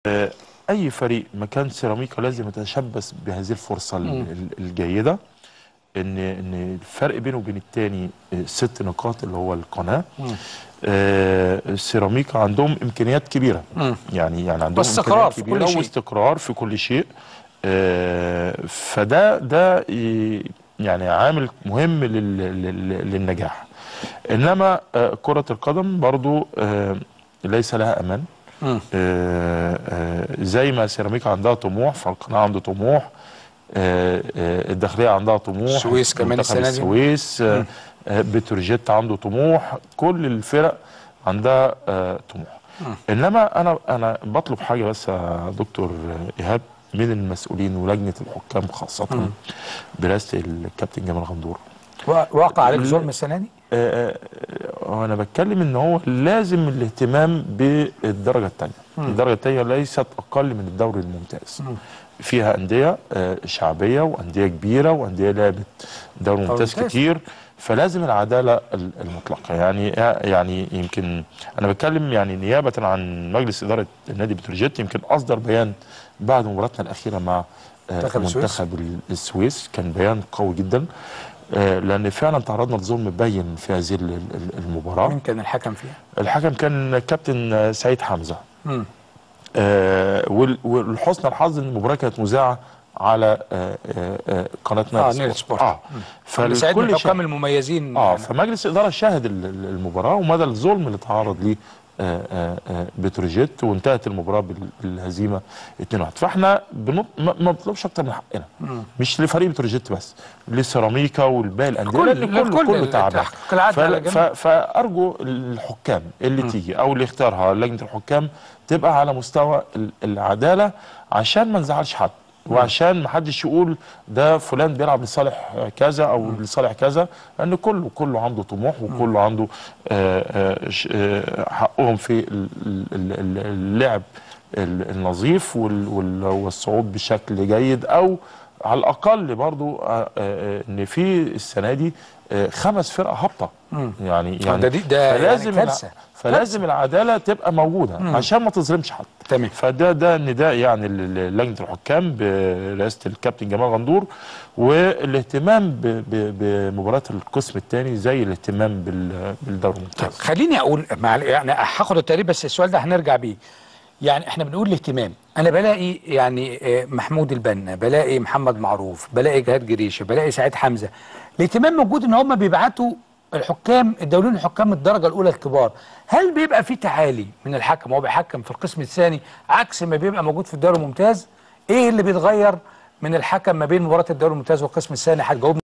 آه، اي فريق مكان سيراميكا لازم يتشبث بهذه الفرصه ال- ال- الجيده ان ان الفرق بينه وبين الثاني ست نقاط اللي هو القناه آه، سيراميكا عندهم امكانيات كبيره يعني يعني عندهم واستقرار إمكانيات في كل كبيرة شيء. واستقرار في كل شيء آه، فده ده ي- يعني عامل مهم لل- لل- للنجاح انما آه، كره القدم برضو آه، ليس لها امان مم. آه، آه، زي ما سيراميكا عندها طموح فالقناة عنده طموح آه، آه، الداخلية عندها طموح السويس كمان منتخب السنة دي. السويس آه، آه، بتروجيت عنده طموح كل الفرق عندها آه، طموح انما انا انا بطلب حاجه بس يا دكتور ايهاب من المسؤولين ولجنه الحكام خاصه برئاسه الكابتن جمال غندور وا- واقع عليك ظلم السنه دي؟ آه، آه، وانا بتكلم ان هو لازم الاهتمام بالدرجه الثانيه الدرجه الثانيه ليست اقل من الدوري الممتاز فيها انديه آه، شعبيه وانديه كبيره وانديه لعبت دوري ممتاز ممتاز. كتير فلازم العداله ال- المطلقه يعني يعني يمكن انا بتكلم يعني نيابه عن مجلس اداره النادي بتروجيت يمكن اصدر بيان بعد مباراتنا الاخيره مع آه، منتخب السويس. منتخب ال- السويس كان بيان قوي جدا آه، لان فعلا تعرضنا لظلم باين في هذه ال- ال- المباراه مين كان الحكم فيها؟ الحكم كان كابتن آه، سعيد حمزه مم. آه، وال- ولحسن الحظ ان المباراه كانت مذاعه على آه، آه، آه، قناه اه نادي نيل سبورت. سبورت اه اللي ساعد من فالكل الحكام شاهد. المميزين اه يعني. فمجلس الاداره شاهد ال- ال- المباراه ومدى الظلم اللي تعرض ليه آه، آه، آه، بتروجيت وانتهت المباراه بال- بالهزيمه 2-1 فاحنا بنط... ما ما بنطلبش اكتر من حقنا مش لفريق بتروجيت بس لسيراميكا والباقي الانديه كل- لان كله لكل كله تعبان التحقيق العدل على ف... جميع. ف... فارجو الحكام اللي تيجي او اللي يختارها لجنه الحكام تبقى على مستوى ال- العداله عشان ما نزعلش حد وعشان ما حدش يقول ده فلان بيلعب لصالح كذا او لصالح كذا لان كله كله عنده طموح وكله عنده آه، آه، ش- آه، حقهم في ال- ال- ال- اللعب ال- النظيف وال- وال- والصعود بشكل جيد او على الاقل برضو آه، آه، ان في السنه دي آه، خمس فرق هابطه يعني يعني ده دي- ده يعني فلازم الع- كارثة. فلازم العداله تبقى موجوده عشان ما تظلمش حد تمام. فده ده نداء يعني ل- ل- لجنه الحكام برئاسه الكابتن جمال غندور والاهتمام ب- ب- بمباراه القسم الثاني زي الاهتمام بال- بالدوري الممتاز خليني اقول مع يعني هاخد التقرير بس السؤال ده هنرجع بيه يعني احنا بنقول الاهتمام انا بلاقي يعني آه، محمود البنا بلاقي محمد معروف بلاقي جهاد جريشه بلاقي سعيد حمزه الاهتمام موجود ان هم بيبعتوا الحكام الدوليين الحكام الدرجه الاولى الكبار هل بيبقى في تعالي من الحكم وهو بيحكم في القسم الثاني عكس ما بيبقى موجود في الدوري الممتاز ايه اللي بيتغير من الحكم ما بين مباراه الدوري الممتاز والقسم الثاني هتجاوبني